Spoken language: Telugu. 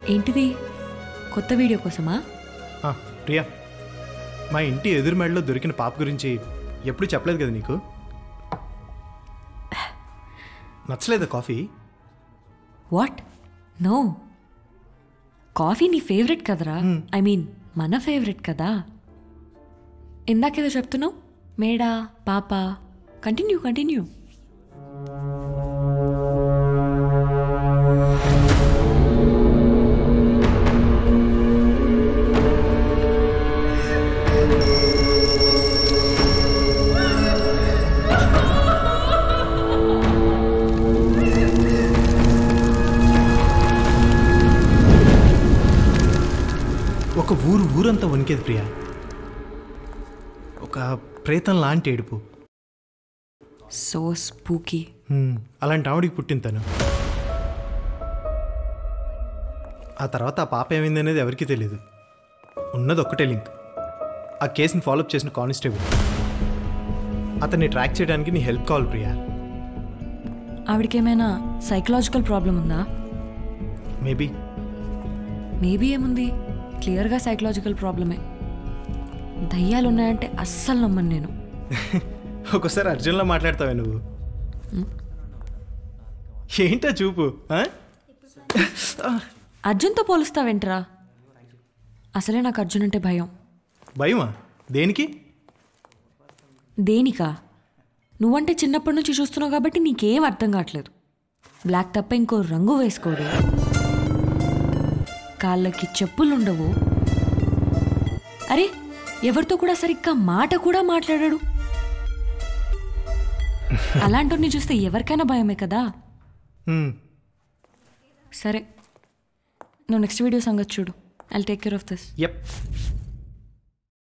ఏంటిది కొత్త వీడియో కోసమా ఆ, ప్రియా మా ఇంటి ఎదురు మెడలో దొరికిన పాప గురించి ఎప్పుడు చెప్పలేదు కదా నీకు నచ్చలేదా కాఫీ వాట్ నో కాఫీ నీ ఫేవరెట్ కదరా ఐ మీన్ మన ఫేవరెట్ కదా ఇందాకేదో చెప్తున్నావు మేడా పాప కంటిన్యూ కంటిన్యూ ఒక ఊరు ఊరంతా వణికేది ప్రియా ఒక ప్రేతం లాంటి ఏడుపు సో స్పూకీ హ్మ్, అలాంటి ఆవిడికి పుట్టిన తను ఆ తర్వాత ఆ పాప ఏమైంది అనేది ఎవరికీ తెలియదు ఉన్నది ఒక్కటే లింక్ ఆ కేసుని ఫాలోఅప్ చేసిన కానిస్టేబుల్ అతన్ని ట్రాక్ చేయడానికి నీ హెల్ప్ కావాలి ప్రియా ఆవిడకి ఏమైనా సైకలాజికల్ ప్రాబ్లం ఉందా మేబీ మేబీ ఏముంది క్లియర్గా సైకలాజికల్ ప్రాబ్లమే దయ్యాలు ఉన్నాయంటే అస్సలు నమ్మను నేను ఒకసారి అర్జున్లో మాట్లాడతావే నువ్వు ఏంటా చూపు ఆ? అర్జున్తో పోలుస్తావేంట్రా అసలే నాకు అర్జున్ అంటే భయం భయమా దేనికి దేనికా నువ్వంటే చిన్నప్పటి నుంచి చూస్తున్నావు కాబట్టి నీకేం అర్థం కావట్లేదు బ్లాక్ తప్ప ఇంకో రంగు వేసుకోడు కాళ్ళకి చెప్పులుండవు అరే ఎవరితో కూడా సరిగ్గా మాట కూడా మాట్లాడాడు అలాంటి చూస్తే ఎవరికైనా భయమే కదా హ్మ్, సరే నువ్వు నెక్స్ట్ వీడియో సంగతి చూడు I take care of this yup